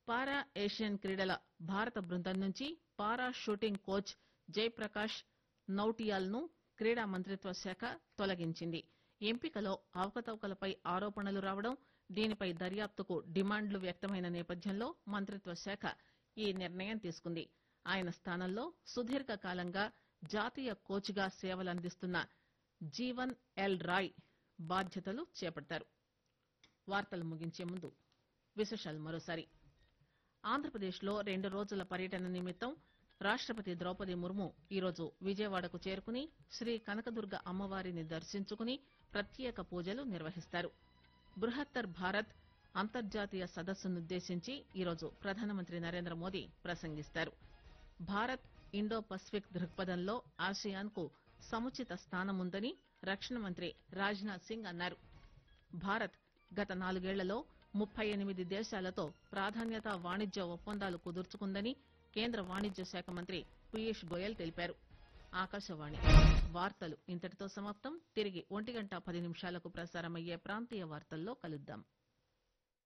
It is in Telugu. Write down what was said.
పారా ఏషియన్ క్రీడల భారత బృందం నుంచి para shooting coach Jayaprakash Nautiyal ను క్రీడా మంత్రిత్వ శాఖ తొలగించింది ఎంపికలో అవకతవకలపై ఆరోపణలు రావడం దీనిపై దర్యాప్తుకు డిమాండ్లు వ్యక్తమైన నేపథ్యంలో మంత్రిత్వ శాఖ ఈ నిర్ణయం తీసుకుంది ఆయన స్థానంలో సుదీర్ఘ కాలంగా జాతీయ కోచ్ గా సేవలందిస్తున్న జీవన్ ఎల్ రాయ్ బాధ్యతలు చేపట్టారు వార్తలు ముగించే ముందు విశేషాలు మరోసారి ఆంధ్రప్రదేశ్లో రెండు రోజుల పర్యటన నిమిత్తం రాష్టపతి ద్రౌపది ముర్ము ఈరోజు విజయవాడకు చేరుకుని శ్రీ కనకదుర్గ అమ్మవారిని దర్శించుకుని ప్రత్యేక పూజలు నిర్వహిస్తారు బృహత్తర్ భారత్ అంతర్జాతీయ సదస్సునుద్దేశించి ఈరోజు ప్రధానమంత్రి నరేంద్ర మోదీ ప్రసంగిస్తారు భారత్ ఇండో పసిఫిక్ దృక్పథంలో ఆసియాన్ కు సముచిత స్థానముందని రక్షణ మంత్రి రాజ్నాథ్ సింగ్ అన్నారు భారత్ గత నాలుగేళ్లలో ముప్పై ఎనిమిది దేశాలతో ప్రాధాన్యత వాణిజ్య ఒప్పందాలు కుదుర్చుకుందని కేంద్ర వాణిజ్య శాఖ మంత్రి పీయూష్ గోయల్ తెలిపారు ఆకాశవాణి వార్తలు ఇంతటితో సమాప్తం తిరిగి ఒంటి గంట పది నిమిషాలకు ప్రసారమయ్యే ప్రాంతీయ వార్తల్లో కలుద్దాం